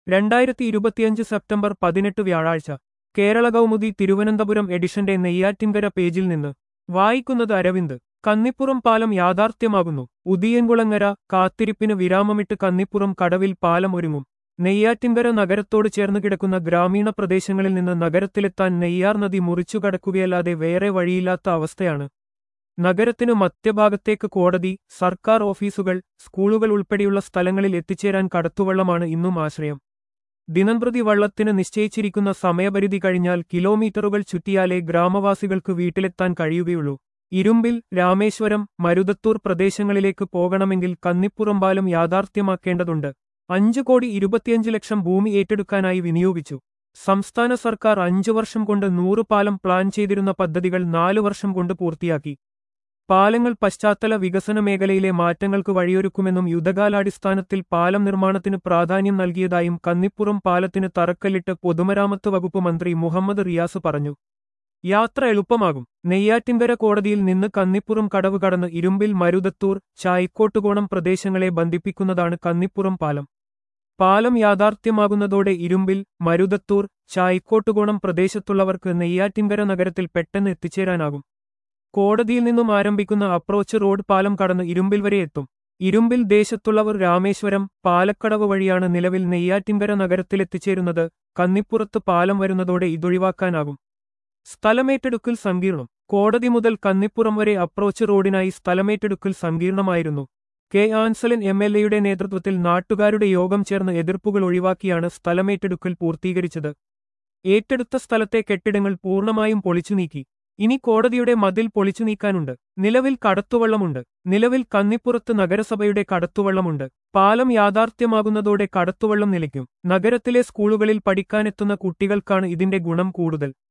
രണ്ടായിരത്തി ഇരുപത്തിയഞ്ച് സെപ്റ്റംബർ പതിനെട്ട് വ്യാഴാഴ്ച കേരള കൗമുദി തിരുവനന്തപുരം എഡിഷന്റെ നെയ്യാറ്റിൻകര പേജിൽ നിന്ന് വായിക്കുന്നത് അരവിന്ദ് കന്നിപ്പുറം പാലം യാഥാർത്ഥ്യമാകുന്നു ഉദിയൻകുളങ്ങര കാത്തിരിപ്പിന് വിരാമമിട്ട് കന്നിപ്പുറം കടവിൽ പാലം ഒരുങ്ങും നെയ്യാറ്റിൻകര നഗരത്തോട് ചേർന്ന് കിടക്കുന്ന ഗ്രാമീണ പ്രദേശങ്ങളിൽ നിന്ന് നഗരത്തിലെത്താൻ നെയ്യാർ നദി മുറിച്ചു കടക്കുകയല്ലാതെ വേറെ വഴിയില്ലാത്ത അവസ്ഥയാണ് നഗരത്തിനു മധ്യഭാഗത്തേക്ക് കോടതി സർക്കാർ ഓഫീസുകൾ സ്കൂളുകൾ ഉൾപ്പെടെയുള്ള സ്ഥലങ്ങളിൽ എത്തിച്ചേരാൻ കടത്തുവള്ളമാണ് ഇന്നും ആശ്രയം ദിനംപ്രതി വള്ളത്തിന് നിശ്ചയിച്ചിരിക്കുന്ന സമയപരിധി കഴിഞ്ഞാൽ കിലോമീറ്ററുകൾ ചുറ്റിയാലേ ഗ്രാമവാസികൾക്ക് വീട്ടിലെത്താൻ കഴിയുകയുള്ളൂ ഇരുമ്പിൽ രാമേശ്വരം മരുതത്തൂർ പ്രദേശങ്ങളിലേക്ക് പോകണമെങ്കിൽ കന്നിപ്പുറം പാലം യാഥാർത്ഥ്യമാക്കേണ്ടതുണ്ട് അഞ്ചു കോടി ഇരുപത്തിയഞ്ച് ലക്ഷം ഭൂമി ഏറ്റെടുക്കാനായി വിനിയോഗിച്ചു സംസ്ഥാന സർക്കാർ അഞ്ചു വർഷം കൊണ്ട് നൂറ് പാലം പ്ലാൻ ചെയ്തിരുന്ന പദ്ധതികൾ നാലു വർഷം കൊണ്ട് പൂർത്തിയാക്കി പാലങ്ങൾ പശ്ചാത്തല വികസന മേഖലയിലെ മാറ്റങ്ങൾക്ക് വഴിയൊരുക്കുമെന്നും യുദ്ധകാലാടിസ്ഥാനത്തിൽ പാലം നിർമ്മാണത്തിന് പ്രാധാന്യം നൽകിയതായും കന്നിപ്പുറം പാലത്തിന് തറക്കല്ലിട്ട് പൊതുമരാമത്ത് വകുപ്പ് മന്ത്രി മുഹമ്മദ് റിയാസ് പറഞ്ഞു യാത്ര എളുപ്പമാകും നെയ്യാറ്റിൻകര കോടതിയിൽ നിന്ന് കന്നിപ്പുറം കടവ് കടന്ന് ഇരുമ്പിൽ മരുതത്തൂർ ചായ്ക്കോട്ടുകോണം പ്രദേശങ്ങളെ ബന്ധിപ്പിക്കുന്നതാണ് കന്നിപ്പുറം പാലം പാലം യാഥാർത്ഥ്യമാകുന്നതോടെ ഇരുമ്പിൽ മരുതത്തൂർ ചായ്ക്കോട്ടുകോണം പ്രദേശത്തുള്ളവർക്ക് നെയ്യാറ്റിൻകര നഗരത്തിൽ പെട്ടെന്ന് എത്തിച്ചേരാനാകും കോടതിയിൽ നിന്നും ആരംഭിക്കുന്ന അപ്രോച്ച് റോഡ് പാലം കടന്ന് ഇരുമ്പിൽ വരെ എത്തും ഇരുമ്പിൽ ദേശത്തുള്ളവർ രാമേശ്വരം പാലക്കടവ് വഴിയാണ് നിലവിൽ നെയ്യാറ്റിൻകര നഗരത്തിലെത്തിച്ചേരുന്നത് കന്നിപ്പുറത്ത് പാലം വരുന്നതോടെ ഇതൊഴിവാക്കാനാകും സ്ഥലമേറ്റെടുക്കൽ സങ്കീർണം കോടതി മുതൽ കന്നിപ്പുറം വരെ അപ്രോച്ച് റോഡിനായി സ്ഥലമേറ്റെടുക്കൽ സങ്കീർണമായിരുന്നു കെ ആൻസലൻ എം എൽ എയുടെ നേതൃത്വത്തിൽ നാട്ടുകാരുടെ യോഗം ചേർന്ന് എതിർപ്പുകൾ ഒഴിവാക്കിയാണ് സ്ഥലമേറ്റെടുക്കൽ പൂർത്തീകരിച്ചത് ഏറ്റെടുത്ത സ്ഥലത്തെ കെട്ടിടങ്ങൾ പൂർണ്ണമായും പൊളിച്ചു നീക്കി ഇനി കോടതിയുടെ മതിൽ പൊളിച്ചു നീക്കാനുണ്ട് നിലവിൽ കടത്തുവള്ളമുണ്ട് നിലവിൽ കന്നിപ്പുറത്ത് നഗരസഭയുടെ കടത്തുവള്ളമുണ്ട് പാലം യാഥാർത്ഥ്യമാകുന്നതോടെ കടത്തുവള്ളം നിലയ്ക്കും നഗരത്തിലെ സ്കൂളുകളിൽ പഠിക്കാനെത്തുന്ന കുട്ടികൾക്കാണ് ഇതിന്റെ ഗുണം കൂടുതൽ